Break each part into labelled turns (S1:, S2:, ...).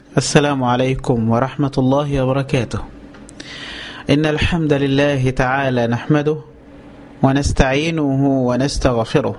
S1: السلام عليكم ورحمة الله وبركاته إن الحمد لله تعالى نحمده ونستعينه ونستغفره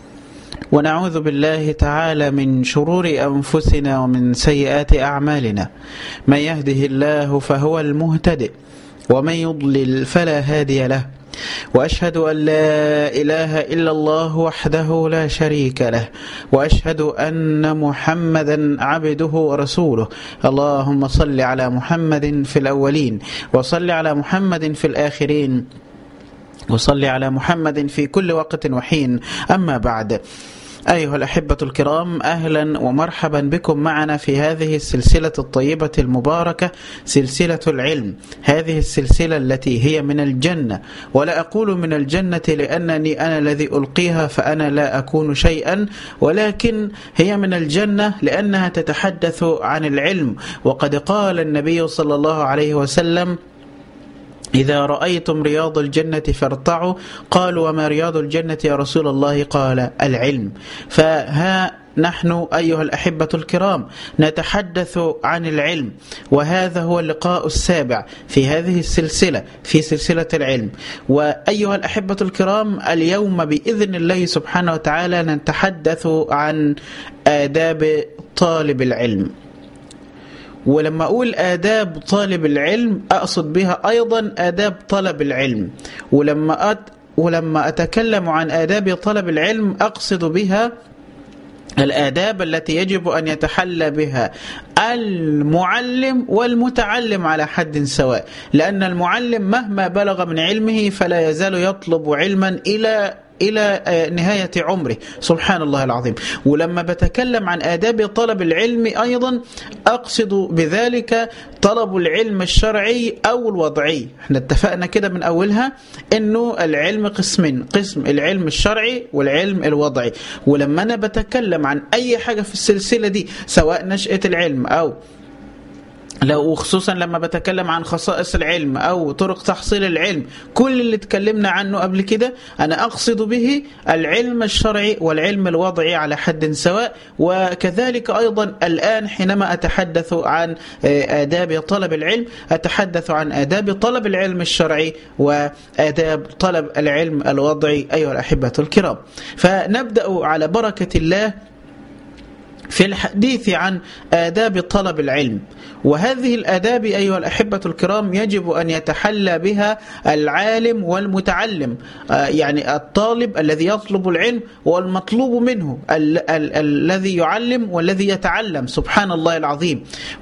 S1: ونعوذ بالله تعالى من شرور أنفسنا ومن سيئات أعمالنا من يهده الله فهو المهتدئ ومن يضلل فلا هادي له وأشهد أن لا إله إلا الله وحده لا شريك له وأشهد أن محمدا عبده ورسوله اللهم صل على محمد في الأولين وصل على محمد في الآخرين وصل على محمد في كل وقت وحين أما بعد أيها الأحبة الكرام أهلا ومرحبا بكم معنا في هذه السلسلة الطيبة المباركة سلسلة العلم هذه السلسلة التي هي من الجنة ولا أقول من الجنة لأنني أنا الذي ألقيها فأنا لا أكون شيئا ولكن هي من الجنة لأنها تتحدث عن العلم وقد قال النبي صلى الله عليه وسلم إذا رأيتم رياض الجنة فارتعوا قالوا وما رياض الجنة يا رسول الله قال العلم فها نحن أيها الأحبة الكرام نتحدث عن العلم وهذا هو اللقاء السابع في هذه السلسلة في سلسلة العلم وأيها الأحبة الكرام اليوم بإذن الله سبحانه وتعالى نتحدث عن آداب طالب العلم ولما أقول آداب طالب العلم أقصد بها أيضا آداب طلب العلم ولما أت ولما أتكلم عن آداب طلب العلم أقصد بها الآداب التي يجب أن يتحلى بها المعلم والمتعلم على حد سواء لأن المعلم مهما بلغ من علمه فلا يزال يطلب علما إلى إلى نهاية عمره سبحان الله العظيم ولما بتكلم عن آداب طلب العلم أيضا أقصد بذلك طلب العلم الشرعي أو الوضعي احنا اتفقنا كده من أولها أنه العلم قسمين قسم العلم الشرعي والعلم الوضعي ولما أنا بتكلم عن أي حاجة في السلسلة دي سواء نشأة العلم أو لو خصوصا لما بتكلم عن خصائص العلم او طرق تحصيل العلم كل اللي اتكلمنا عنه قبل كده انا اقصد به العلم الشرعي والعلم الوضعي على حد سواء وكذلك ايضا الان حينما اتحدث عن آداب طلب العلم اتحدث عن آداب طلب العلم الشرعي وآداب طلب العلم الوضعي ايها الاحبه الكرام فنبدا على بركه الله في الحديث عن آداب طلب العلم وهذه الآداب أيها الأحبة الكرام يجب أن يتحلى بها العالم والمتعلم يعني الطالب الذي يطلب العلم والمطلوب منه ال ال الذي يعلم والذي يتعلم سبحان الله العظيم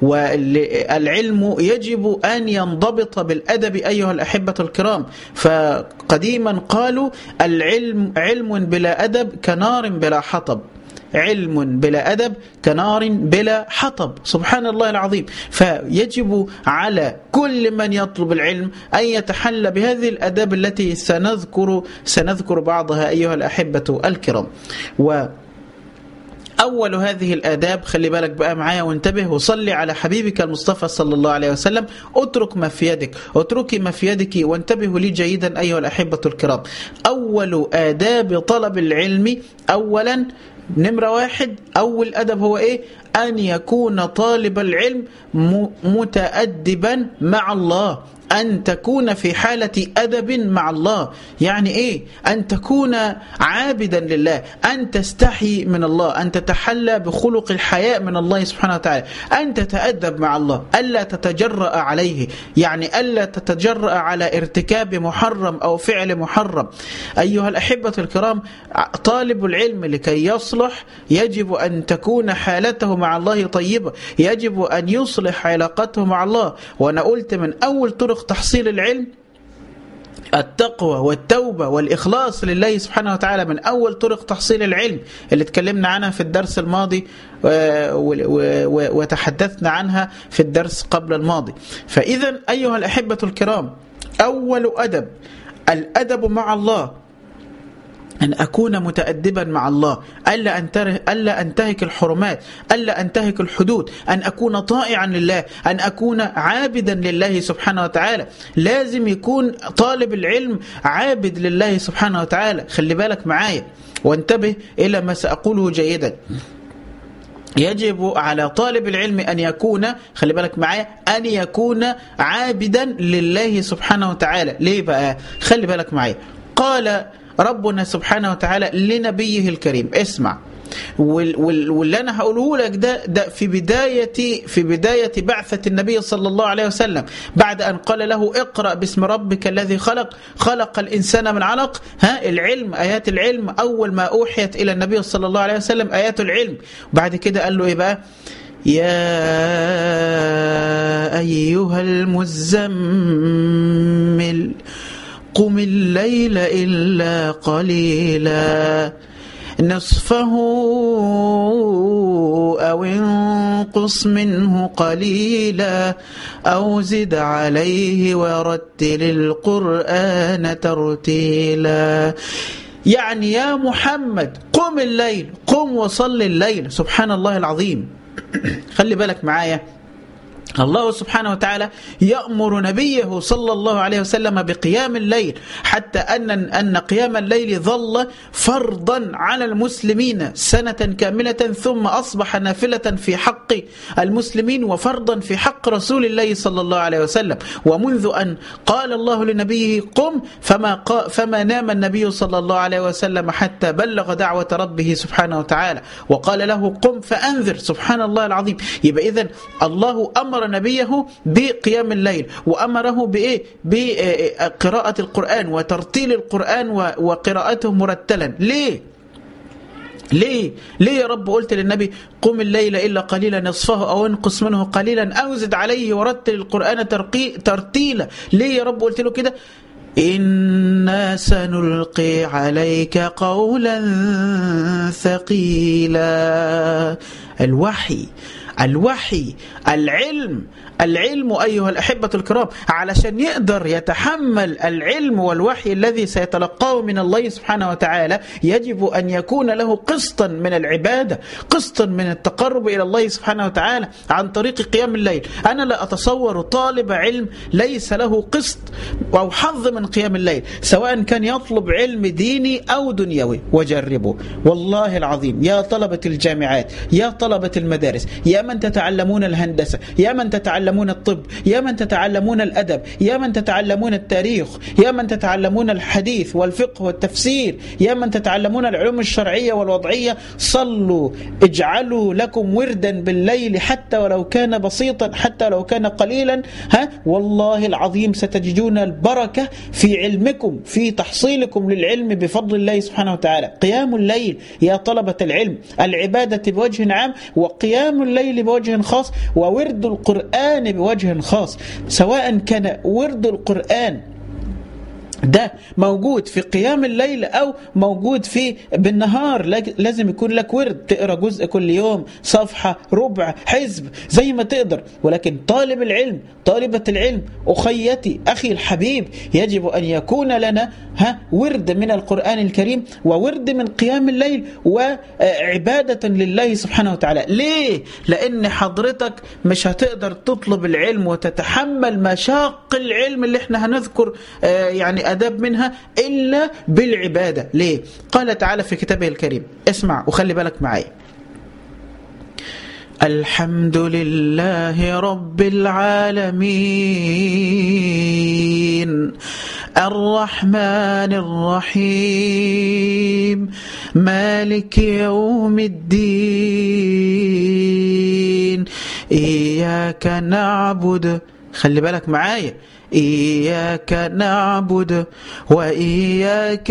S1: والعلم يجب أن ينضبط بالأدب أيها الأحبة الكرام فقديما قالوا العلم علم بلا أدب كنار بلا حطب علم بلا أدب كنار بلا حطب سبحان الله العظيم فيجب على كل من يطلب العلم أن يتحلى بهذه الأداب التي سنذكر سنذكر بعضها أيها الأحبة الكرام و أول هذه الآداب خلي بالك بقى معايا وانتبه وصلي على حبيبك المصطفى صلى الله عليه وسلم اترك ما في يدك اتركي ما في يدك وانتبهوا لي جيدا أيها الأحبة الكرام أول آداب طلب العلم أولا نمرة واحد أول أدب هو إيه أن يكون طالب العلم متأدبا مع الله أن تكون في حالة أدب مع الله يعني إيه أن تكون عابدا لله أن تستحي من الله أن تتحلى بخلق الحياء من الله سبحانه وتعالى أن تتأدب مع الله ألا تتجرأ عليه يعني ألا تتجرأ على ارتكاب محرم أو فعل محرم أيها الأحبة الكرام طالب العلم لكي يصلح يجب أن تكون حالته مع الله طيبة يجب أن يصلح علاقته مع الله وأنا قلت من أول طرق تحصيل العلم التقوى والتوبة والإخلاص لله سبحانه وتعالى من أول طرق تحصيل العلم اللي اتكلمنا عنها في الدرس الماضي وتحدثنا عنها في الدرس قبل الماضي فإذا أيها الأحبة الكرام أول أدب الأدب مع الله أن أكون متأدبا مع الله ألا, أنتره ألا أنتهك الحرمات ألا أنتهك الحدود أن أكون طائعا لله أن أكون عابدا لله سبحانه وتعالى لازم يكون طالب العلم عابد لله سبحانه وتعالى خلي بالك معايا وانتبه إلى ما سأقوله جيدا يجب على طالب العلم أن يكون خلي بالك معايا أن يكون عابدا لله سبحانه وتعالى ليه بقى خلي بالك معايا قال ربنا سبحانه وتعالى لنبيه الكريم اسمع واللي انا هقوله لك ده ده في بدايه في بدايه بعثه النبي صلى الله عليه وسلم بعد ان قال له اقرا باسم ربك الذي خلق خلق الانسان من علق ها العلم ايات العلم اول ما اوحيت الى النبي صلى الله عليه وسلم ايات العلم وبعد كده قال له ايه بقى يا ايها المزمل قم الليل الا قليلا نصفه أو انقص منه قليلا أو زد عليه ورتل القرآن ترتيلا يعني يا محمد قم الليل قم وصل الليل سبحان الله العظيم خلي بالك معايا الله سبحانه وتعالى يأمر نبيه صلى الله عليه وسلم بقيام الليل حتى أن أن قيام الليل ظل فرضا على المسلمين سنة كاملة ثم أصبح نافلة في حق المسلمين وفرضا في حق رسول الله صلى الله عليه وسلم ومنذ أن قال الله لنبيه قم فما فما نام النبي صلى الله عليه وسلم حتى بلغ دعوة ربه سبحانه وتعالى وقال له قم فأنذر سبحان الله العظيم يبقى إذن الله أمر نبيه بقيام الليل وأمره بإيه بقراءة القرآن وترتيل القرآن وقراءته مرتلا ليه ليه ليه يا رب قلت للنبي قم الليل إلا قليلا نصفه أو انقص منه قليلا أو زد عليه ورتل القرآن ترتيلا ليه يا رب قلت له كده إنا سنلقي عليك قولا ثقيلا الوحي الوحي العلم العلم أيها الأحبة الكرام علشان يقدر يتحمل العلم والوحي الذي سيتلقاه من الله سبحانه وتعالى يجب أن يكون له قسطا من العبادة قسطا من التقرب إلى الله سبحانه وتعالى عن طريق قيام الليل أنا لا أتصور طالب علم ليس له قسط أو حظ من قيام الليل سواء كان يطلب علم ديني أو دنيوي وجربه والله العظيم يا طلبة الجامعات يا طلبة المدارس يا من تتعلمون الهندسة يا من تتعلمون الطب يا من تتعلمون الأدب يا من تتعلمون التاريخ يا من تتعلمون الحديث والفقه والتفسير يا من تتعلمون العلوم الشرعية والوضعية صلوا اجعلوا لكم وردا بالليل حتى ولو كان بسيطا حتى لو كان قليلا ها والله العظيم ستجدون البركة في علمكم في تحصيلكم للعلم بفضل الله سبحانه وتعالى قيام الليل يا طلبة العلم العبادة بوجه عام وقيام الليل بوجه خاص وورد القرآن بوجه خاص سواء كان ورد القرآن ده موجود في قيام الليل او موجود في بالنهار لازم يكون لك ورد تقرا جزء كل يوم صفحه ربع حزب زي ما تقدر ولكن طالب العلم طالبه العلم اخيتي اخي الحبيب يجب ان يكون لنا ها ورد من القران الكريم وورد من قيام الليل وعباده لله سبحانه وتعالى ليه لان حضرتك مش هتقدر تطلب العلم وتتحمل مشاق العلم اللي احنا هنذكر يعني أداب منها إلا بالعبادة ليه؟ قال تعالى في كتابه الكريم اسمع وخلي بالك معايا الحمد لله رب العالمين الرحمن الرحيم مالك يوم الدين إياك نعبد خلي بالك معايا إياك نعبد وإياك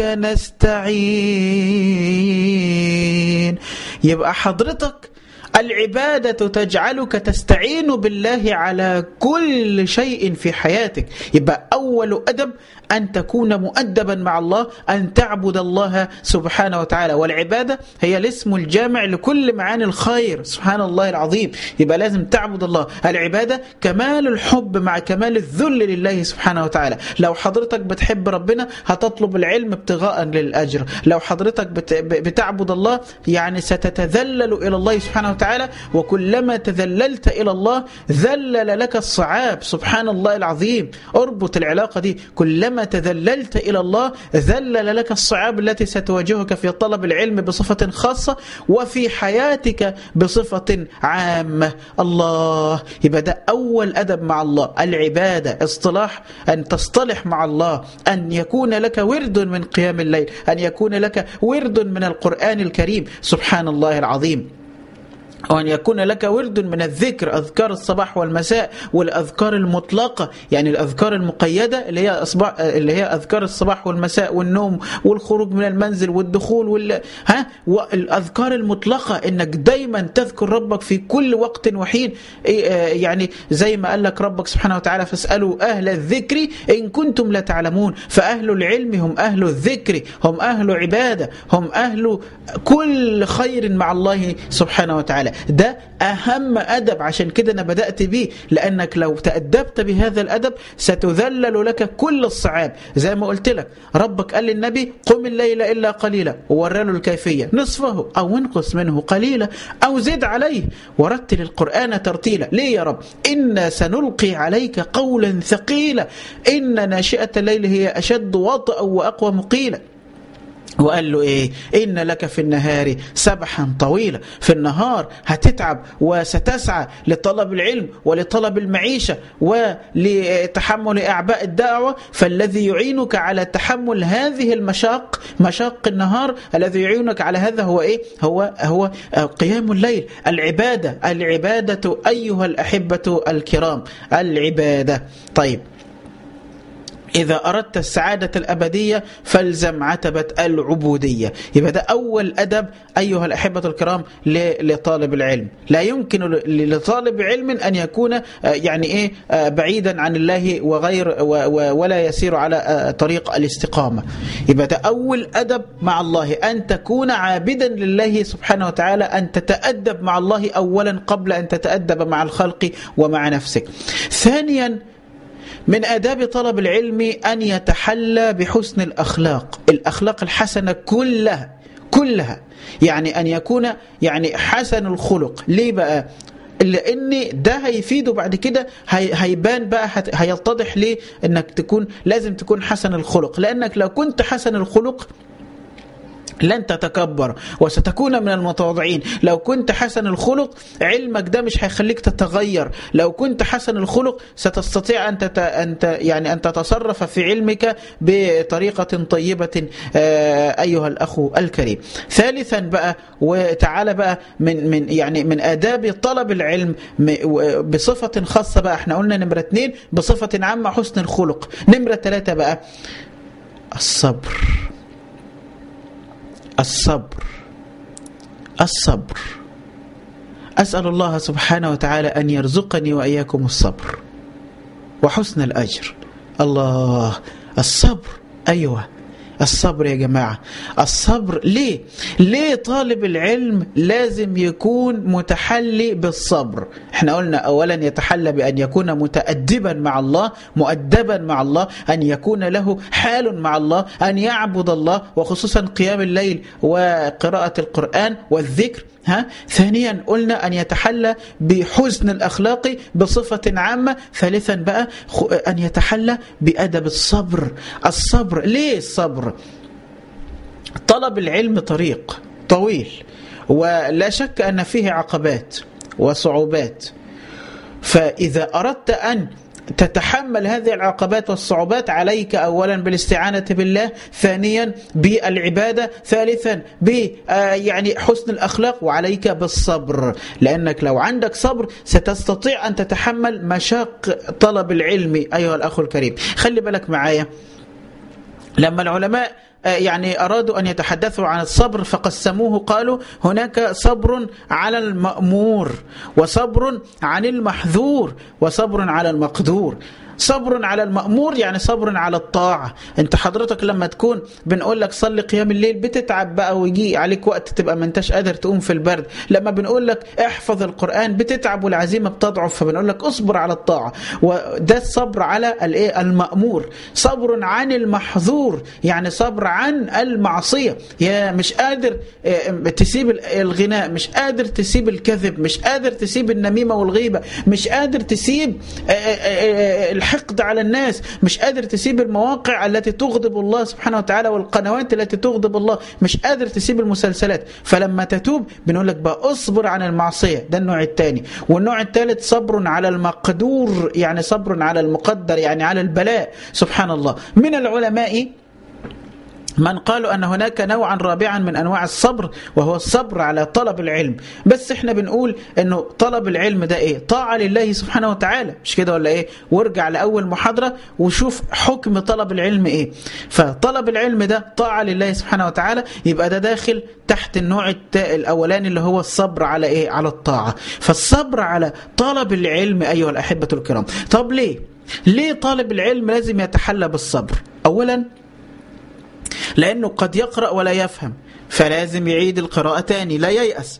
S1: نستعين يبقى حضرتك العبادة تجعلك تستعين بالله على كل شيء في حياتك يبقى أول أدب أن تكون مؤدبا مع الله أن تعبد الله سبحانه وتعالى والعبادة هي الاسم الجامع لكل معاني الخير سبحان الله العظيم يبقى لازم تعبد الله العبادة كمال الحب مع كمال الذل لله سبحانه وتعالى لو حضرتك بتحب ربنا هتطلب العلم ابتغاء للأجر لو حضرتك بتعبد الله يعني ستتذلل إلى الله سبحانه وتعالى وتعالى وكلما تذللت إلى الله ذلل لك الصعاب سبحان الله العظيم اربط العلاقة دي كلما تذللت إلى الله ذلل لك الصعاب التي ستواجهك في طلب العلم بصفة خاصة وفي حياتك بصفة عامة الله يبقى ده أول أدب مع الله العبادة اصطلاح أن تصطلح مع الله أن يكون لك ورد من قيام الليل أن يكون لك ورد من القرآن الكريم سبحان الله العظيم وأن يكون لك ورد من الذكر أذكار الصباح والمساء والأذكار المطلقة يعني الأذكار المقيدة اللي هي أصبح اللي هي أذكار الصباح والمساء والنوم والخروج من المنزل والدخول وال ها والأذكار المطلقة إنك دايما تذكر ربك في كل وقت وحين يعني زي ما قال لك ربك سبحانه وتعالى فاسألوا أهل الذكر إن كنتم لا تعلمون فأهل العلم هم أهل الذكر هم أهل عبادة هم أهل كل خير مع الله سبحانه وتعالى ده أهم أدب عشان كده أنا بدأت بيه لأنك لو تأدبت بهذا الأدب ستذلل لك كل الصعاب زي ما قلت لك ربك قال للنبي قم الليل إلا قليلا وورى له الكيفية نصفه أو انقص منه قليلا أو زد عليه ورتل القرآن ترتيلا ليه يا رب إنا سنلقي عليك قولا ثقيلا إن ناشئة الليل هي أشد وطأ وأقوى مقيلا وقال له ايه ان لك في النهار سبحا طويلا في النهار هتتعب وستسعى لطلب العلم ولطلب المعيشة ولتحمل اعباء الدعوة فالذي يعينك على تحمل هذه المشاق مشاق النهار الذي يعينك على هذا هو ايه هو هو قيام الليل العبادة العبادة ايها الاحبة الكرام العبادة طيب إذا أردت السعادة الأبدية فالزم عتبة العبودية يبقى ده أول أدب أيها الأحبة الكرام لطالب العلم لا يمكن لطالب علم أن يكون يعني إيه بعيدا عن الله وغير ولا يسير على طريق الاستقامة يبقى ده أول أدب مع الله أن تكون عابدا لله سبحانه وتعالى أن تتأدب مع الله أولا قبل أن تتأدب مع الخلق ومع نفسك ثانيا من آداب طلب العلم أن يتحلى بحسن الأخلاق الأخلاق الحسنة كلها كلها يعني أن يكون يعني حسن الخلق ليه بقى لان ده هيفيده بعد كده هي هيبان بقى هيتضح ليه انك تكون لازم تكون حسن الخلق لانك لو كنت حسن الخلق لن تتكبر وستكون من المتواضعين لو كنت حسن الخلق علمك ده مش هيخليك تتغير لو كنت حسن الخلق ستستطيع أن, تت... أن ت... يعني أن تتصرف في علمك بطريقة طيبة أيها الأخ الكريم ثالثا بقى وتعالى بقى من من يعني من آداب طلب العلم بصفة خاصة بقى احنا قلنا نمرة اثنين بصفة عامة حسن الخلق نمرة ثلاثة بقى الصبر الصبر الصبر أسأل الله سبحانه وتعالى أن يرزقني وإياكم الصبر وحسن الأجر الله الصبر أيوة الصبر يا جماعة الصبر ليه ليه طالب العلم لازم يكون متحلي بالصبر احنا قلنا اولا يتحلى بان يكون متأدبا مع الله مؤدبا مع الله ان يكون له حال مع الله ان يعبد الله وخصوصا قيام الليل وقراءة القرآن والذكر ها ثانيا قلنا أن يتحلى بحسن الأخلاق بصفة عامة ثالثا بقى أن يتحلى بأدب الصبر الصبر ليه الصبر طلب العلم طريق طويل ولا شك أن فيه عقبات وصعوبات فإذا أردت أن تتحمل هذه العقبات والصعوبات عليك اولا بالاستعانه بالله ثانيا بالعباده ثالثا ب يعني حسن الاخلاق وعليك بالصبر لانك لو عندك صبر ستستطيع ان تتحمل مشاق طلب العلم ايها الاخ الكريم خلي بالك معايا لما العلماء يعني أرادوا أن يتحدثوا عن الصبر فقسموه قالوا هناك صبر على المأمور وصبر عن المحذور وصبر على المقدور صبر على المأمور يعني صبر على الطاعة انت حضرتك لما تكون بنقول لك صلي قيام الليل بتتعب بقى ويجي عليك وقت تبقى ما انتش قادر تقوم في البرد لما بنقول لك احفظ القرآن بتتعب والعزيمة بتضعف فبنقول لك اصبر على الطاعة وده الصبر على الايه المأمور صبر عن المحظور يعني صبر عن المعصية يا مش قادر تسيب الغناء مش قادر تسيب الكذب مش قادر تسيب النميمة والغيبة مش قادر تسيب الحقد على الناس مش قادر تسيب المواقع التي تغضب الله سبحانه وتعالى والقنوات التي تغضب الله مش قادر تسيب المسلسلات فلما تتوب بنقول لك بقى اصبر عن المعصية ده النوع الثاني والنوع الثالث صبر على المقدور يعني صبر على المقدر يعني على البلاء سبحان الله من العلماء من قالوا أن هناك نوعا رابعا من أنواع الصبر وهو الصبر على طلب العلم بس احنا بنقول أنه طلب العلم ده إيه طاعة لله سبحانه وتعالى مش كده ولا إيه وارجع لأول محاضرة وشوف حكم طلب العلم إيه فطلب العلم ده طاعة لله سبحانه وتعالى يبقى ده داخل تحت النوع الأولاني اللي هو الصبر على إيه على الطاعة فالصبر على طلب العلم أيها الأحبة الكرام طب ليه ليه طالب العلم لازم يتحلى بالصبر أولا لأنه قد يقرأ ولا يفهم فلازم يعيد القراءة تاني لا ييأس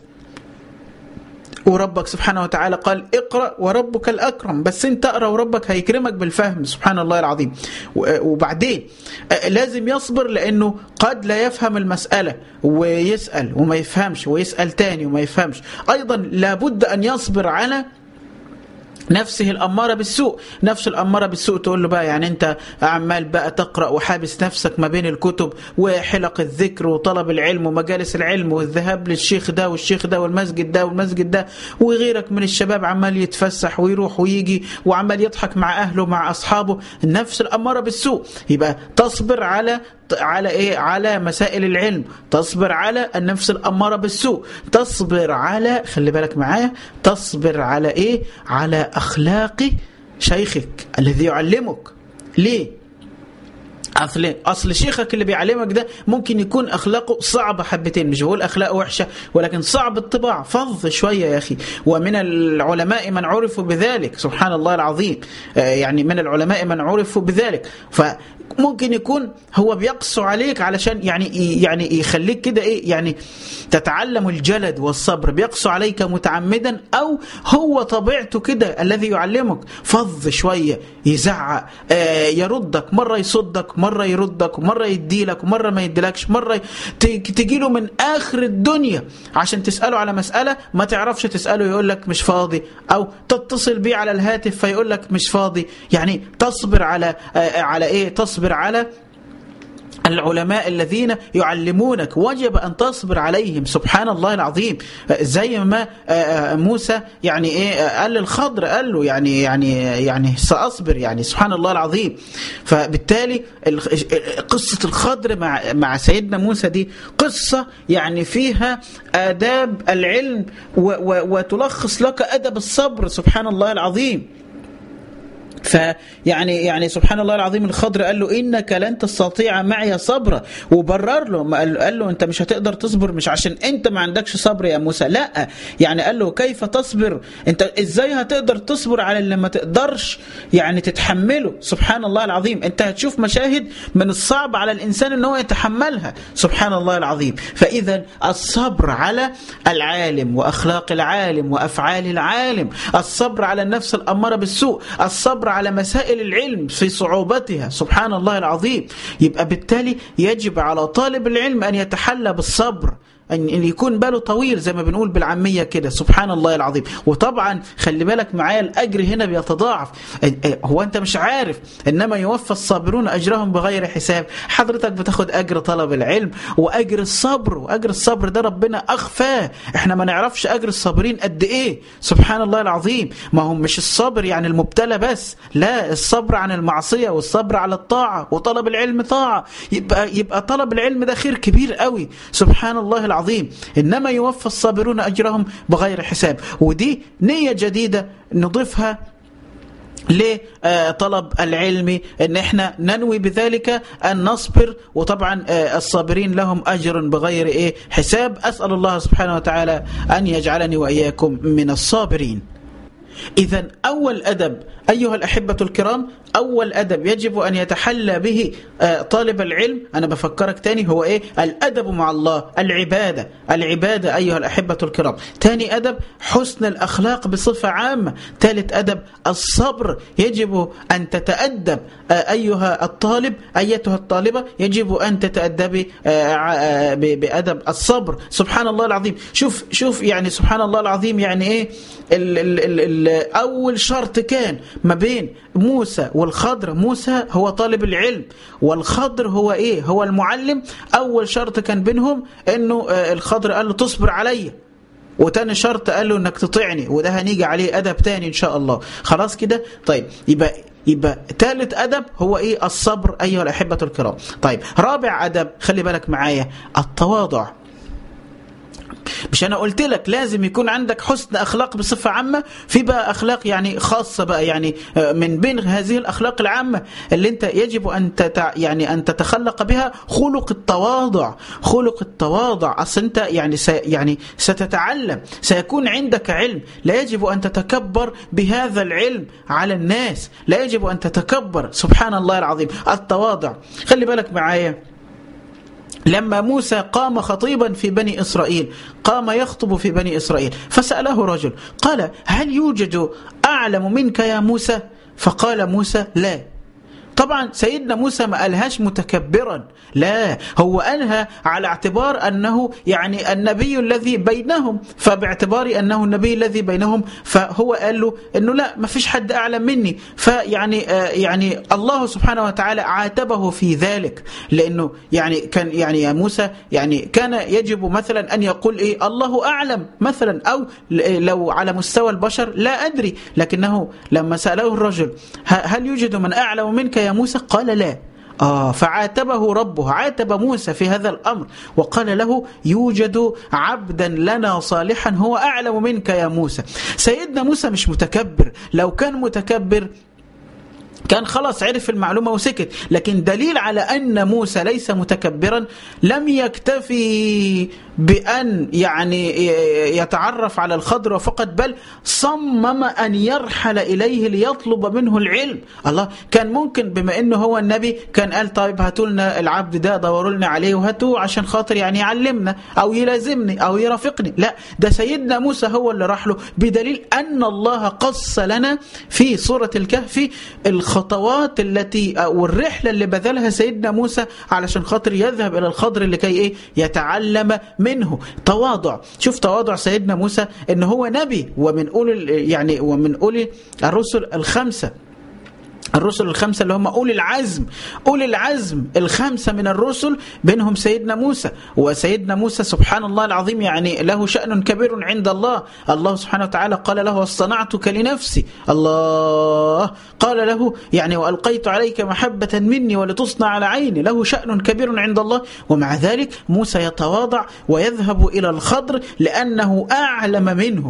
S1: وربك سبحانه وتعالى قال اقرأ وربك الأكرم بس انت اقرأ وربك هيكرمك بالفهم سبحان الله العظيم وبعدين لازم يصبر لأنه قد لا يفهم المسألة ويسأل وما يفهمش ويسأل تاني وما يفهمش أيضا لابد أن يصبر على نفسه الأمارة بالسوء نفس الأمارة بالسوء تقول له بقى يعني أنت عمال بقى تقرأ وحابس نفسك ما بين الكتب وحلق الذكر وطلب العلم ومجالس العلم والذهاب للشيخ ده والشيخ ده والمسجد ده والمسجد ده وغيرك من الشباب عمال يتفسح ويروح ويجي وعمال يضحك مع أهله مع أصحابه نفس الأمارة بالسوء يبقى تصبر على على ايه على مسائل العلم تصبر على النفس الاماره بالسوء تصبر على خلي بالك معايا تصبر على ايه على اخلاق شيخك الذي يعلمك ليه اصل اصل شيخك اللي بيعلمك ده ممكن يكون اخلاقه صعبه حبتين مش بقول اخلاقه وحشه ولكن صعب الطباع فظ شويه يا اخي ومن العلماء من عرفوا بذلك سبحان الله العظيم يعني من العلماء من عرفوا بذلك فممكن يكون هو بيقسو عليك علشان يعني يعني يخليك كده ايه يعني تتعلم الجلد والصبر بيقسو عليك متعمدا او هو طبيعته كده الذي يعلمك فظ شويه يزعق يردك مره يصدك مرة يردك ومرة يديلك ومرة ما يديلكش مرة تجي له من آخر الدنيا عشان تسأله على مسألة ما تعرفش تسأله يقول لك مش فاضي أو تتصل بيه على الهاتف فيقول لك مش فاضي يعني تصبر على على إيه تصبر على العلماء الذين يعلمونك وجب أن تصبر عليهم سبحان الله العظيم زي ما موسى يعني إيه قال للخضر قال له يعني يعني يعني سأصبر يعني سبحان الله العظيم فبالتالي قصة الخضر مع مع سيدنا موسى دي قصة يعني فيها آداب العلم وتلخص لك أدب الصبر سبحان الله العظيم فيعني يعني سبحان الله العظيم الخضر قال له انك لن تستطيع معي صبرا وبرر له قال له انت مش هتقدر تصبر مش عشان انت ما عندكش صبر يا موسى لا يعني قال له كيف تصبر انت ازاي هتقدر تصبر على اللي ما تقدرش يعني تتحمله سبحان الله العظيم انت هتشوف مشاهد من الصعب على الانسان ان هو يتحملها سبحان الله العظيم فاذا الصبر على العالم واخلاق العالم وافعال العالم الصبر على النفس الاماره بالسوء الصبر على مسائل العلم في صعوبتها سبحان الله العظيم يبقى بالتالي يجب على طالب العلم أن يتحلى بالصبر أن يكون باله طويل زي ما بنقول بالعامية كده سبحان الله العظيم وطبعا خلي بالك معايا الأجر هنا بيتضاعف هو أنت مش عارف إنما يوفى الصابرون أجرهم بغير حساب حضرتك بتاخد أجر طلب العلم وأجر الصبر وأجر الصبر ده ربنا أخفاه إحنا ما نعرفش أجر الصابرين قد إيه سبحان الله العظيم ما هم مش الصبر يعني المبتلى بس لا الصبر عن المعصية والصبر على الطاعة وطلب العلم طاعة يبقى, يبقى طلب العلم ده خير كبير قوي سبحان الله العظيم العظيم إنما يوفى الصابرون أجرهم بغير حساب ودي نية جديدة نضيفها لطلب العلم ان احنا ننوي بذلك ان نصبر وطبعا الصابرين لهم اجر بغير ايه حساب اسال الله سبحانه وتعالى ان يجعلني واياكم من الصابرين إذا أول أدب أيها الأحبة الكرام أول أدب يجب أن يتحلى به طالب العلم أنا بفكرك تاني هو إيه الأدب مع الله العبادة العبادة أيها الأحبة الكرام تاني أدب حسن الأخلاق بصفة عامة ثالث أدب الصبر يجب أن تتأدب أيها الطالب أيتها الطالبة يجب أن تتأدبي بأدب الصبر سبحان الله العظيم شوف شوف يعني سبحان الله العظيم يعني إيه ال ال ال أول شرط كان ما بين موسى والخضر موسى هو طالب العلم والخضر هو إيه هو المعلم أول شرط كان بينهم أنه الخضر قال له تصبر عليا وتاني شرط قال له انك تطيعني وده هنيجي عليه ادب تاني ان شاء الله خلاص كده طيب يبقى يبقى ثالث ادب هو ايه الصبر ايها الاحبه الكرام طيب رابع ادب خلي بالك معايا التواضع مش انا قلت لك لازم يكون عندك حسن اخلاق بصفه عامه في بقى اخلاق يعني خاصه بقى يعني من بين هذه الاخلاق العامه اللي انت يجب ان تتع يعني ان تتخلق بها خلق التواضع خلق التواضع اصل انت يعني س يعني ستتعلم سيكون عندك علم لا يجب ان تتكبر بهذا العلم على الناس لا يجب ان تتكبر سبحان الله العظيم التواضع خلي بالك معايا لما موسى قام خطيبا في بني إسرائيل قام يخطب في بني إسرائيل فسأله رجل قال هل يوجد أعلم منك يا موسى فقال موسى لا طبعا سيدنا موسى ما قالهاش متكبرا لا هو قالها على اعتبار أنه يعني النبي الذي بينهم فباعتبار أنه النبي الذي بينهم فهو قال له أنه لا ما فيش حد أعلم مني فيعني آه يعني الله سبحانه وتعالى عاتبه في ذلك لأنه يعني كان يعني يا موسى يعني كان يجب مثلا أن يقول إيه الله أعلم مثلا أو لو على مستوى البشر لا أدري لكنه لما سأله الرجل هل يوجد من أعلم منك يا موسى قال لا آه فعاتبه ربه عاتب موسى في هذا الأمر وقال له يوجد عبدا لنا صالحا هو أعلم منك يا موسى سيدنا موسى مش متكبر لو كان متكبر كان خلاص عرف المعلومة وسكت لكن دليل على أن موسى ليس متكبرا لم يكتفي بأن يعني يتعرف على الخضر فقط بل صمم أن يرحل إليه ليطلب منه العلم الله كان ممكن بما أنه هو النبي كان قال طيب هاتوا لنا العبد ده دوروا لنا عليه وهاتوه عشان خاطر يعني يعلمنا أو يلازمني أو يرافقني لا ده سيدنا موسى هو اللي راح له بدليل أن الله قص لنا في سورة الكهف الخطوات التي والرحلة اللي بذلها سيدنا موسى علشان خاطر يذهب إلى الخضر لكي إيه يتعلم منه تواضع شوف تواضع سيدنا موسى ان هو نبي ومن اولي يعني ومن اولي الرسل الخمسه الرسل الخمسة اللي هم أولي العزم أولي العزم الخمسة من الرسل بينهم سيدنا موسى وسيدنا موسى سبحان الله العظيم يعني له شأن كبير عند الله الله سبحانه وتعالى قال له واصطنعتك لنفسي الله قال له يعني وألقيت عليك محبة مني ولتصنع على عيني له شأن كبير عند الله ومع ذلك موسى يتواضع ويذهب إلى الخضر لأنه أعلم منه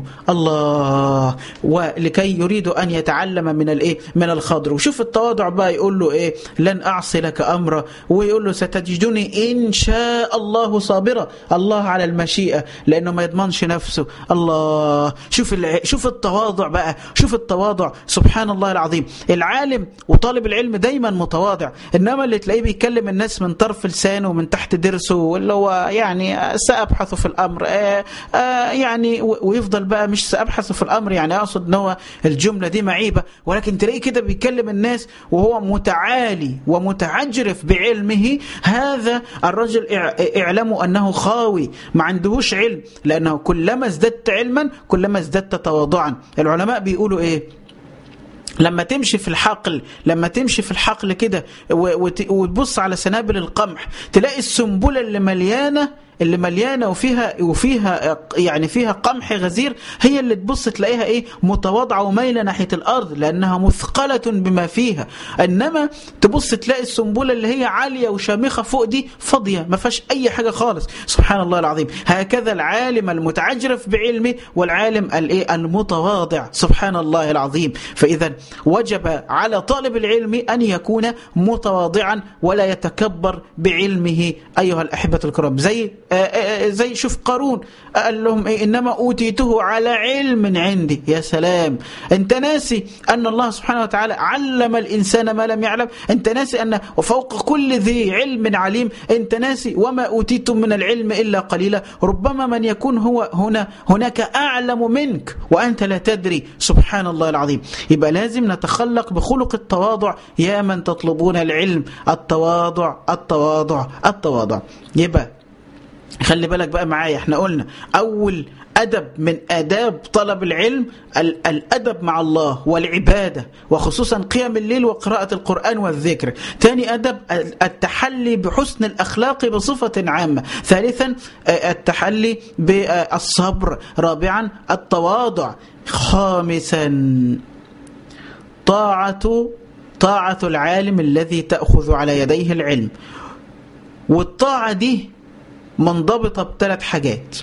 S1: الله ولكي يريد أن يتعلم من الإيه من الخضر وشوف التواضع بقى يقول له ايه لن اعصي لك امرا ويقول له ستجدني ان شاء الله صابرا الله على المشيئه لانه ما يضمنش نفسه الله شوف الع... شوف التواضع بقى شوف التواضع سبحان الله العظيم العالم وطالب العلم دايما متواضع انما اللي تلاقيه بيكلم الناس من طرف لسانه ومن تحت درسه واللي هو يعني سابحث في الامر آآ آآ يعني ويفضل بقى مش سابحث في الامر يعني اقصد ان هو الجمله دي معيبه ولكن تلاقيه كده بيكلم الناس وهو متعالي ومتعجرف بعلمه هذا الرجل اعلموا أنه خاوي ما عندهوش علم لأنه كلما ازددت علما كلما ازددت تواضعا العلماء بيقولوا إيه لما تمشي في الحقل لما تمشي في الحقل كده وتبص على سنابل القمح تلاقي السنبله اللي مليانه اللي مليانه وفيها وفيها يعني فيها قمح غزير هي اللي تبص تلاقيها ايه متواضعه ومايله ناحيه الارض لانها مثقله بما فيها انما تبص تلاقي السنبله اللي هي عاليه وشامخه فوق دي فاضيه ما فيهاش اي حاجه خالص سبحان الله العظيم هكذا العالم المتعجرف بعلمه والعالم الايه المتواضع سبحان الله العظيم فاذا وجب على طالب العلم ان يكون متواضعا ولا يتكبر بعلمه ايها الاحبه الكرام زي زي شوف قارون قال لهم إيه إنما أوتيته على علم عندي يا سلام أنت ناسي أن الله سبحانه وتعالى علم الإنسان ما لم يعلم أنت ناسي أن وفوق كل ذي علم عليم أنت ناسي وما أوتيتم من العلم إلا قليلا ربما من يكون هو هنا هناك أعلم منك وأنت لا تدري سبحان الله العظيم يبقى لازم نتخلق بخلق التواضع يا من تطلبون العلم التواضع التواضع التواضع يبقى خلي بالك بقى معايا احنا قلنا أول أدب من آداب طلب العلم الأدب مع الله والعبادة وخصوصا قيام الليل وقراءة القرآن والذكر ثاني أدب التحلي بحسن الأخلاق بصفة عامة ثالثا التحلي بالصبر رابعا التواضع خامسا طاعة طاعة العالم الذي تأخذ على يديه العلم والطاعة دي منضبطة بثلاث حاجات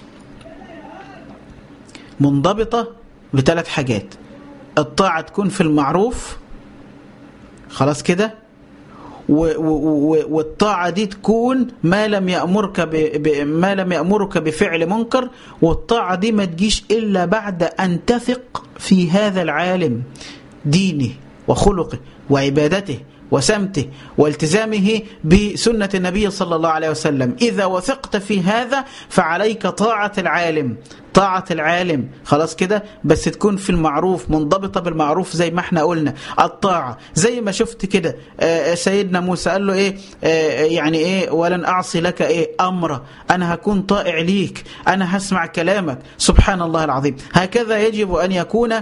S1: منضبطة بثلاث حاجات الطاعة تكون في المعروف خلاص كده والطاعة دي تكون ما لم يأمرك ما لم يأمرك بفعل منكر والطاعة دي ما تجيش إلا بعد أن تثق في هذا العالم دينه وخلقه وعبادته وسمته والتزامه بسنة النبي صلى الله عليه وسلم إذا وثقت في هذا فعليك طاعة العالم طاعة العالم خلاص كده بس تكون في المعروف منضبطة بالمعروف زي ما احنا قلنا الطاعة زي ما شفت كده سيدنا موسى قال له ايه يعني ايه ولن اعصي لك ايه امر انا هكون طائع ليك انا هسمع كلامك سبحان الله العظيم هكذا يجب ان يكون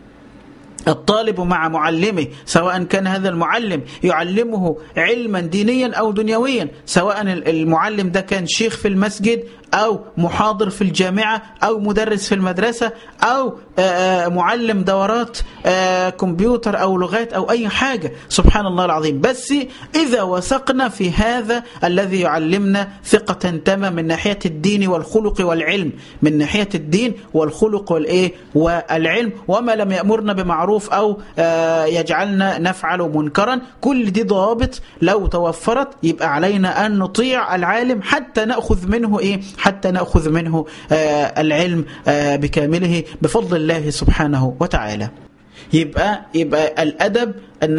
S1: الطالب مع معلمه سواء كان هذا المعلم يعلمه علما دينيا أو دنيويا سواء المعلم ده كان شيخ في المسجد أو محاضر في الجامعة أو مدرس في المدرسة أو معلم دورات كمبيوتر أو لغات أو أي حاجة سبحان الله العظيم بس إذا وثقنا في هذا الذي يعلمنا ثقة تامة من ناحية الدين والخلق والعلم من ناحية الدين والخلق والإيه والعلم وما لم يأمرنا بمعروف أو يجعلنا نفعل منكرا كل دي ضوابط لو توفرت يبقى علينا أن نطيع العالم حتى نأخذ منه إيه حتى نأخذ منه العلم بكامله بفضل الله سبحانه وتعالى يبقى يبقى الأدب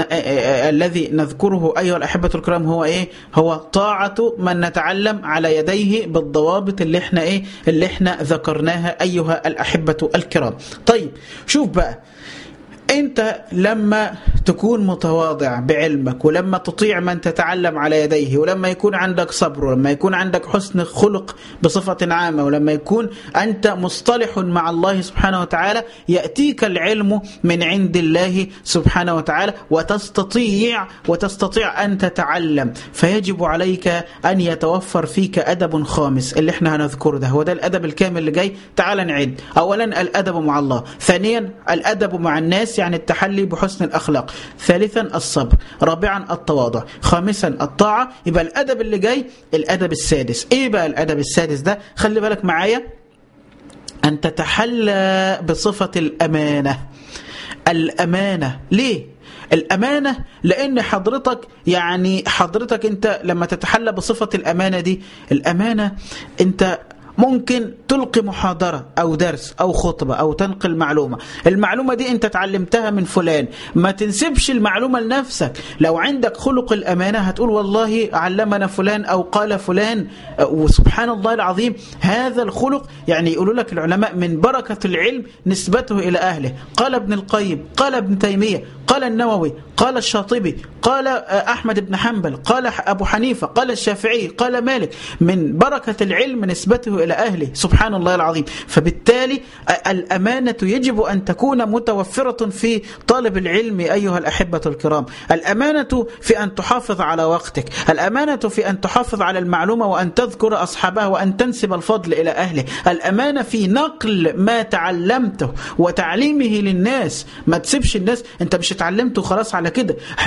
S1: الذي نذكره أيها الأحبة الكرام هو إيه هو طاعة من نتعلم على يديه بالضوابط اللي احنا إيه اللي احنا ذكرناها أيها الأحبة الكرام طيب شوف بقى انت لما تكون متواضع بعلمك ولما تطيع من تتعلم على يديه ولما يكون عندك صبر ولما يكون عندك حسن خلق بصفة عامة ولما يكون أنت مصطلح مع الله سبحانه وتعالى يأتيك العلم من عند الله سبحانه وتعالى وتستطيع وتستطيع أن تتعلم فيجب عليك أن يتوفر فيك أدب خامس اللي احنا هنذكره ده هو ده الأدب الكامل اللي جاي تعال نعد أولا الأدب مع الله ثانيا الأدب مع الناس يعني التحلي بحسن الأخلاق ثالثا الصبر رابعا التواضع خامسا الطاعة يبقى الأدب اللي جاي الأدب السادس إيه بقى الأدب السادس ده خلي بالك معايا أن تتحلى بصفة الأمانة الأمانة ليه؟ الأمانة لأن حضرتك يعني حضرتك أنت لما تتحلى بصفة الأمانة دي الأمانة أنت ممكن تلقي محاضرة أو درس أو خطبة أو تنقل معلومة المعلومة دي أنت تعلمتها من فلان ما تنسبش المعلومة لنفسك لو عندك خلق الأمانة هتقول والله علمنا فلان أو قال فلان وسبحان الله العظيم هذا الخلق يعني يقولوا لك العلماء من بركة العلم نسبته إلى أهله قال ابن القيم قال ابن تيمية قال النووي قال الشاطبي قال أحمد بن حنبل قال أبو حنيفة قال الشافعي قال مالك من بركة العلم نسبته إلى أهله سبحان الله العظيم فبالتالي الأمانة يجب أن تكون متوفرة في طالب العلم أيها الأحبة الكرام الأمانة في أن تحافظ على وقتك الأمانة في أن تحافظ على المعلومة وأن تذكر أصحابها وأن تنسب الفضل إلى أهله الأمانة في نقل ما تعلمته وتعليمه للناس ما تسيبش الناس أنت مش اتعلمته خلاص على كده احنا قلنا ان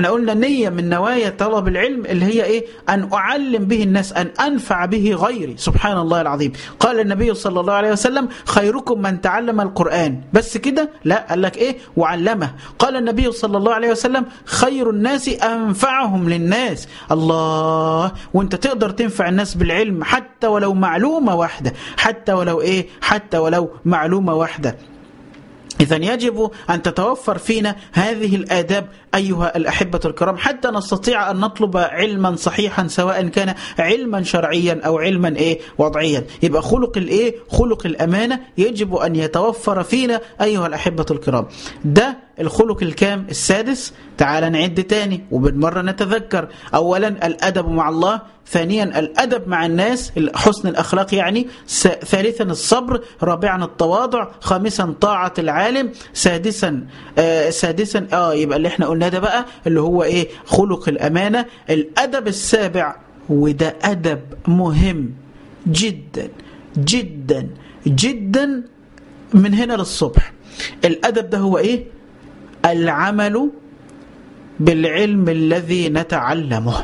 S1: النية من نوايا طلب العلم اللي هي إيه أن أعلم به الناس أن أنفع به غيري سبحان الله العظيم قال النبي صلى الله عليه وسلم خيركم من تعلم القرآن بس كده لا قال لك إيه وعلمه قال النبي صلى الله عليه وسلم خير الناس أنفعهم للناس الله وانت تقدر تنفع الناس بالعلم حتى ولو معلومة واحدة حتى ولو إيه حتى ولو معلومة واحدة إذا يجب أن تتوفر فينا هذه الآداب أيها الأحبة الكرام حتى نستطيع أن نطلب علما صحيحا سواء كان علما شرعيا أو علما إيه وضعيا يبقى خلق الإيه خلق الأمانة يجب أن يتوفر فينا أيها الأحبة الكرام ده الخلق الكام السادس تعال نعد تاني وبالمرة نتذكر أولا الأدب مع الله ثانيا الأدب مع الناس حسن الأخلاق يعني ثالثا الصبر رابعا التواضع خامسا طاعة العالم سادسا آه سادسا آه يبقى اللي احنا قلناه ده بقى اللي هو إيه خلق الأمانة الأدب السابع وده أدب مهم جدا جدا جدا من هنا للصبح الأدب ده هو إيه العمل بالعلم الذي نتعلمه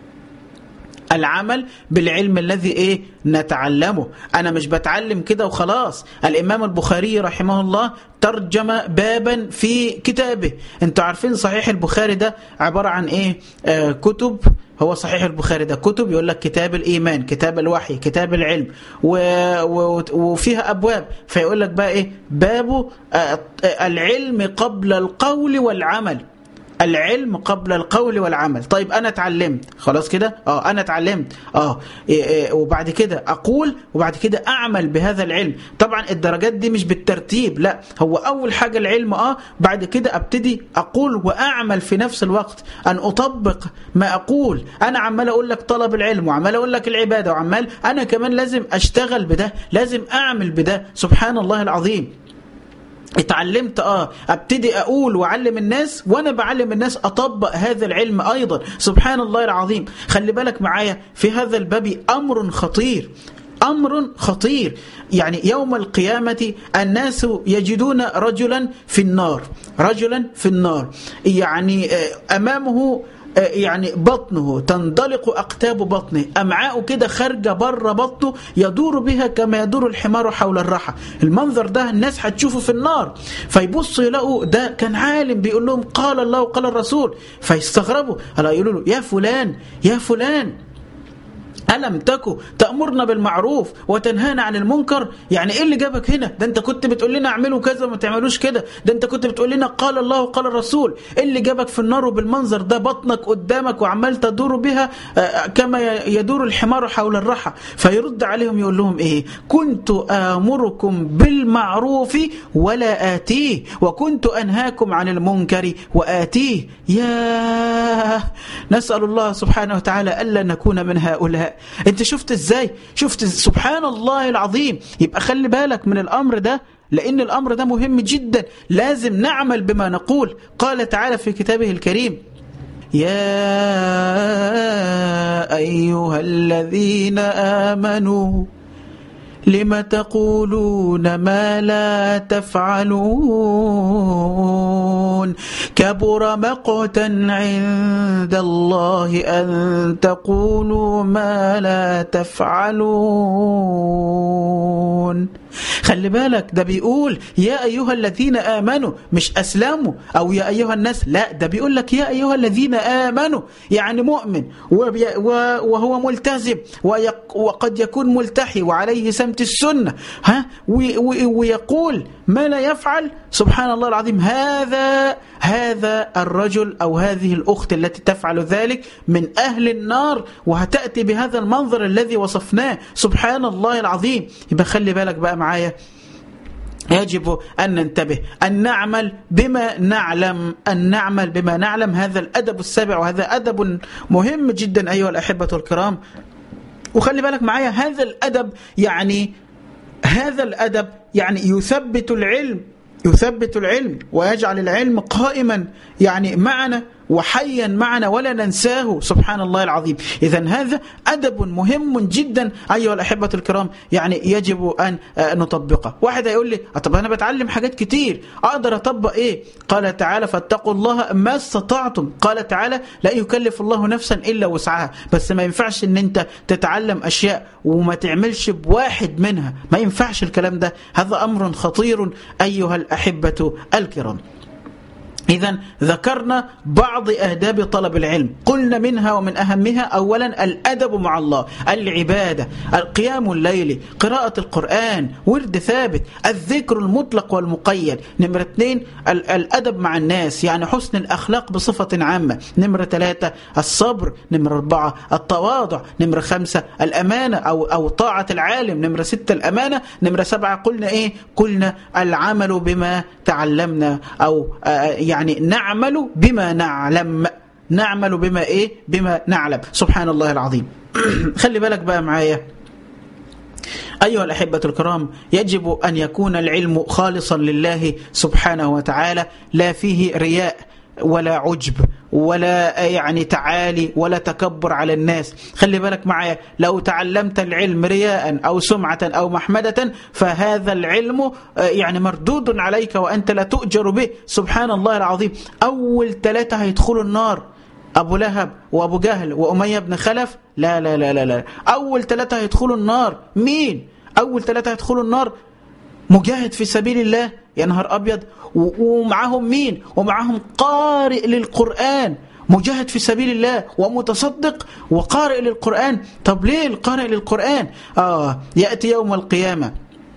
S1: العمل بالعلم الذي ايه نتعلمه انا مش بتعلم كده وخلاص الامام البخاري رحمه الله ترجم بابا في كتابه انتوا عارفين صحيح البخاري ده عبارة عن ايه آه كتب هو صحيح البخاري ده كتب يقول لك كتاب الإيمان كتاب الوحي كتاب العلم و... و... وفيها أبواب فيقول لك بقى إيه باب العلم قبل القول والعمل العلم قبل القول والعمل طيب انا اتعلمت خلاص كده اه انا اتعلمت اه إيه إيه وبعد كده اقول وبعد كده اعمل بهذا العلم طبعا الدرجات دي مش بالترتيب لا هو اول حاجه العلم اه بعد كده ابتدي اقول واعمل في نفس الوقت ان اطبق ما اقول انا عمال اقول لك طلب العلم وعمال اقول لك العباده وعمال انا كمان لازم اشتغل بده لازم اعمل بده سبحان الله العظيم اتعلمت اه ابتدي اقول واعلم الناس وانا بعلم الناس اطبق هذا العلم ايضا سبحان الله العظيم خلي بالك معايا في هذا الباب امر خطير امر خطير يعني يوم القيامه الناس يجدون رجلا في النار رجلا في النار يعني امامه يعني بطنه تندلق أقتاب بطنه أمعاء كده خارجة بره بطنه يدور بها كما يدور الحمار حول الرحى المنظر ده الناس هتشوفه في النار فيبصوا يلاقوا ده كان عالم بيقول لهم قال الله وقال الرسول فيستغربوا ألا يقولوا له يا فلان يا فلان ألم تكو تأمرنا بالمعروف وتنهانا عن المنكر يعني إيه اللي جابك هنا ده أنت كنت بتقول لنا اعملوا كذا وما تعملوش كده ده أنت كنت بتقول لنا قال الله وقال الرسول إيه اللي جابك في النار وبالمنظر ده بطنك قدامك وعمال تدور بها كما يدور الحمار حول الرحى فيرد عليهم يقول لهم إيه كنت آمركم بالمعروف ولا آتيه وكنت أنهاكم عن المنكر وآتيه يا نسأل الله سبحانه وتعالى ألا نكون من هؤلاء انت شفت ازاي شفت سبحان الله العظيم يبقى خلي بالك من الامر ده لان الامر ده مهم جدا لازم نعمل بما نقول قال تعالى في كتابه الكريم يا ايها الذين امنوا لم تقولون ما لا تفعلون كبر مقتا عند الله أن تقولوا ما لا تفعلون خلي بالك ده بيقول يا أيها الذين آمنوا مش أسلموا أو يا أيها الناس لا ده بيقول لك يا أيها الذين آمنوا يعني مؤمن وهو ملتزم وقد يكون ملتحي وعليه سمت السنة ها ويقول ما لا يفعل سبحان الله العظيم هذا هذا الرجل أو هذه الأخت التي تفعل ذلك من أهل النار وهتأتي بهذا المنظر الذي وصفناه سبحان الله العظيم يبقى خلي بالك بقى معايا يجب أن ننتبه أن نعمل بما نعلم أن نعمل بما نعلم هذا الأدب السابع وهذا أدب مهم جدا أيها الأحبة الكرام وخلي بالك معايا هذا الأدب يعني هذا الأدب يعني يثبت العلم يثبت العلم ويجعل العلم قائما يعني معنا وحيا معنا ولا ننساه سبحان الله العظيم إذا هذا أدب مهم جدا أيها الأحبة الكرام يعني يجب أن نطبقه واحد هيقول لي طب أنا بتعلم حاجات كتير أقدر أطبق إيه قال تعالى فاتقوا الله ما استطعتم قال تعالى لا يكلف الله نفسا إلا وسعها بس ما ينفعش أن أنت تتعلم أشياء وما تعملش بواحد منها ما ينفعش الكلام ده هذا أمر خطير أيها الأحبة الكرام إذا ذكرنا بعض آداب طلب العلم قلنا منها ومن أهمها أولا الأدب مع الله العبادة القيام الليل قراءة القرآن ورد ثابت الذكر المطلق والمقيد نمرة اثنين الأدب مع الناس يعني حسن الأخلاق بصفة عامة نمرة ثلاثة الصبر نمرة أربعة التواضع نمرة خمسة الأمانة أو, أو طاعة العالم نمرة ستة الأمانة نمرة سبعة قلنا إيه قلنا العمل بما تعلمنا أو يعني يعني نعمل بما نعلم نعمل بما ايه بما نعلم سبحان الله العظيم خلي بالك بقى معايا أيها الأحبة الكرام يجب أن يكون العلم خالصا لله سبحانه وتعالى لا فيه رياء ولا عجب ولا يعني تعالي ولا تكبر على الناس خلي بالك معايا لو تعلمت العلم رياء أو سمعة أو محمدة فهذا العلم يعني مردود عليك وأنت لا تؤجر به سبحان الله العظيم أول ثلاثة هيدخلوا النار أبو لهب وأبو جهل وأمية بن خلف لا لا لا لا, لا. أول ثلاثة هيدخلوا النار مين أول ثلاثة هيدخلوا النار مجاهد في سبيل الله يا نهار أبيض ومعهم مين ومعهم قارئ للقرآن مجاهد في سبيل الله ومتصدق وقارئ للقرآن طب ليه القارئ للقرآن آه يأتي يوم القيامة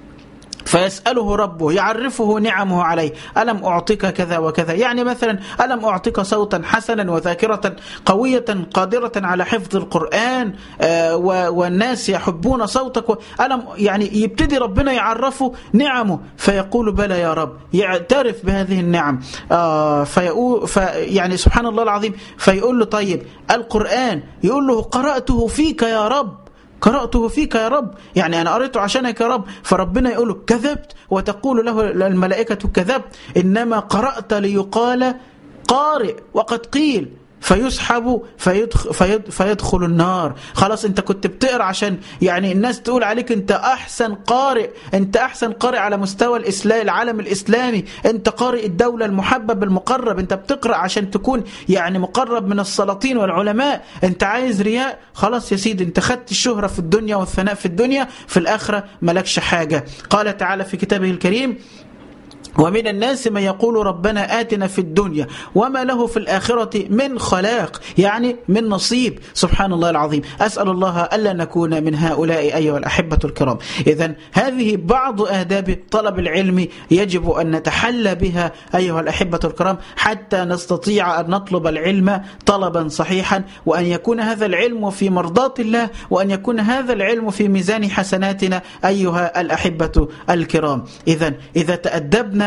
S1: فيسأله ربه يعرفه نعمه عليه ألم أعطيك كذا وكذا يعني مثلا ألم أعطيك صوتا حسنا وذاكرة قوية قادرة على حفظ القرآن آه والناس يحبون صوتك ألم يعني يبتدي ربنا يعرفه نعمه فيقول بلى يا رب يعترف بهذه النعم آه فيقول في يعني سبحان الله العظيم فيقول له طيب القرآن يقول له قرأته فيك يا رب قرأته فيك يا رب يعني أنا قرأته عشانك يا رب فربنا يقول له كذبت وتقول له الملائكة كذبت إنما قرأت ليقال قارئ وقد قيل فيسحب فيدخل, فيدخل, فيدخل النار خلاص انت كنت بتقرا عشان يعني الناس تقول عليك انت احسن قارئ انت احسن قارئ على مستوى الاسلام العالم الاسلامي انت قارئ الدوله المحبب المقرب انت بتقرا عشان تكون يعني مقرب من السلاطين والعلماء انت عايز رياء خلاص يا سيدي انت خدت الشهره في الدنيا والثناء في الدنيا في الاخره ملكش حاجه قال تعالى في كتابه الكريم ومن الناس من يقول ربنا آتنا في الدنيا وما له في الآخرة من خلاق يعني من نصيب سبحان الله العظيم أسأل الله ألا نكون من هؤلاء أيها الأحبة الكرام إذا هذه بعض آداب طلب العلم يجب أن نتحلى بها أيها الأحبة الكرام حتى نستطيع أن نطلب العلم طلبا صحيحا وأن يكون هذا العلم في مرضاة الله وأن يكون هذا العلم في ميزان حسناتنا أيها الأحبة الكرام إذا إذا تأدبنا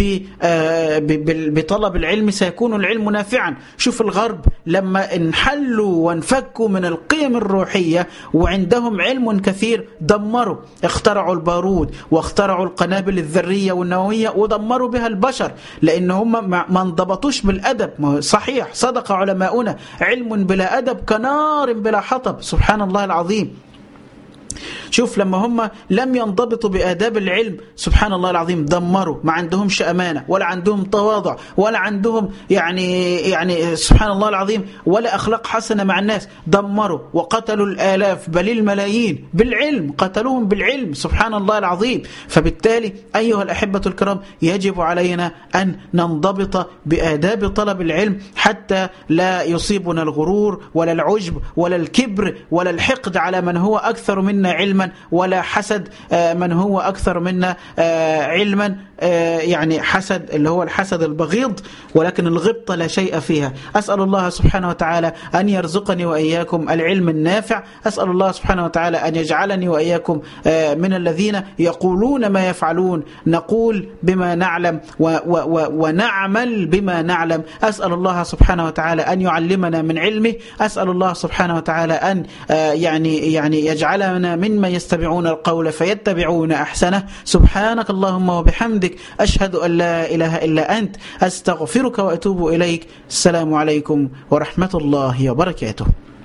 S1: بطلب العلم سيكون العلم نافعا شوف الغرب لما انحلوا وانفكوا من القيم الروحية وعندهم علم كثير دمروا اخترعوا البارود واخترعوا القنابل الذرية والنووية ودمروا بها البشر لأن هم ما انضبطوش بالأدب صحيح صدق علماؤنا علم بلا أدب كنار بلا حطب سبحان الله العظيم شوف لما هم لم ينضبطوا بآداب العلم سبحان الله العظيم دمروا ما عندهمش أمانة ولا عندهم تواضع ولا عندهم يعني يعني سبحان الله العظيم ولا أخلاق حسنة مع الناس دمروا وقتلوا الآلاف بل الملايين بالعلم قتلوهم بالعلم سبحان الله العظيم فبالتالي أيها الأحبة الكرام يجب علينا أن ننضبط بآداب طلب العلم حتى لا يصيبنا الغرور ولا العجب ولا الكبر ولا الحقد على من هو أكثر منا علما ولا حسد من هو أكثر منا علما يعني حسد اللي هو الحسد البغيض ولكن الغبطة لا شيء فيها أسأل الله سبحانه وتعالى أن يرزقني وإياكم العلم النافع أسأل الله سبحانه وتعالى أن يجعلني وإياكم من الذين يقولون ما يفعلون نقول بما نعلم و و و ونعمل بما نعلم أسأل الله سبحانه وتعالى أن يعلمنا من علمه أسأل الله سبحانه وتعالى أن يعني يعني يجعلنا ممن يستمعون القول فيتبعون أحسنه سبحانك اللهم وبحمدك وبحمدك أشهد أن لا إله إلا أنت أستغفرك وأتوب إليك السلام عليكم ورحمة الله وبركاته